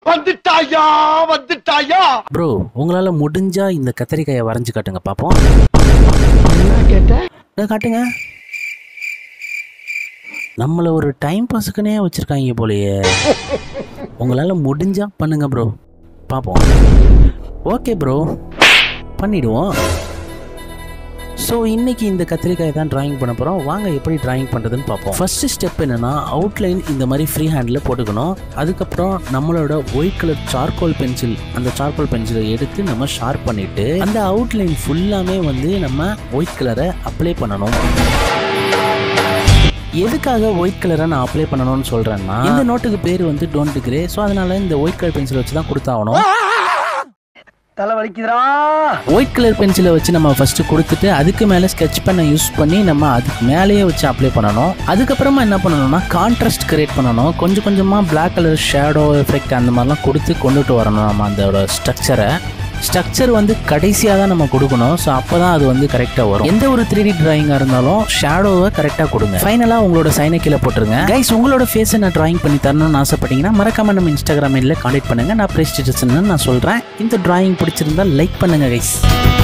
வந்துட்டாயா வந்துட்டாயா bro உங்களால் முடிஞ்சா இந்த கத்திரிக்காயை வரைஞ்சு காட்டுங்க பார்ப்போம் என்ன கேட்ட இதை காட்டுங்க நம்மளை ஒரு டைம் பாஸுக்குனே வச்சுருக்காங்க போலயே உங்களால் முடிஞ்சா பண்ணுங்க ப்ரோ பார்ப்போம் ஓகே ப்ரோ பண்ணிடுவோம் ஸோ இன்னைக்கு இந்த கத்திரிக்காயை தான் டிராயிங் பண்ண போகிறோம் வாங்க எப்படி டிராயிங் பண்ணுறதுன்னு பார்ப்போம் ஃபர்ஸ்ட் ஸ்டெப் என்னன்னா அவுட்லைன் இந்த மாதிரி ஃப்ரீ ஹேண்டில் போட்டுக்கணும் அதுக்கப்புறம் நம்மளோட ஒயிட் கலர் சார்கோல் பென்சில் அந்த சார்கோல் பென்சிலை எடுத்து நம்ம ஷார்ப் பண்ணிட்டு அந்த அவுட்லைன் ஃபுல்லாமே வந்து நம்ம ஒயிட் கலரை அப்ளை பண்ணணும் எதுக்காக ஒயிட் கலரை நான் அப்ளை பண்ணணும்னு சொல்கிறேன்னா இந்த நோட்டுக்கு பேர் வந்து டோன்ட் கிரே ஸோ அதனால இந்த ஒயிட் கலர் பென்சிலை வச்சு தான் கொடுத்தாகணும் தலை வலிக்குதுடா ஒயிட் கலர் பென்சிலை வச்சு நம்ம ஃபர்ஸ்ட் கொடுத்துட்டு அதுக்கு மேலே ஸ்கெட்ச் பெண்ணை யூஸ் பண்ணி நம்ம அதுக்கு மேலேயே வச்சு அப்ளை பண்ணணும் அதுக்கப்புறமா என்ன பண்ணணும்னா கான்ட்ராஸ்ட் கிரியேட் பண்ணணும் கொஞ்சம் கொஞ்சமாக Black கலர் ஷேடோ எஃபெக்ட் அந்த மாதிரிலாம் கொடுத்து கொண்டுட்டு வரணும் நம்ம அதோட ஸ்ட்ரக்சரை ஸ்ட்ரக்சர் வந்து கடைசியாக தான் நம்ம கொடுக்கணும் ஸோ அப்போ தான் அது வந்து கரெக்டாக வரும் எந்த ஒரு த்ரீ டி டிராயிங்காக இருந்தாலும் ஷேடோவை கரெக்டாக கொடுங்க ஃபைனலாக உங்களோட சைனை கீழே போட்டுருங்க கைஸ் உங்களோட ஃபேஸை நான் டிராயிங் பண்ணி தரணும்னு ஆசைப்பட்டீங்கன்னா மறக்காம நம்ம இன்ஸ்டாகிராம் ஐடியில் காண்டாக்ட் பண்ணுங்க நான் ப்ரெஸ்டிஜன் நான் சொல்கிறேன் இந்த டிராயிங் பிடிச்சிருந்தா லைக் பண்ணுங்க கைஸ்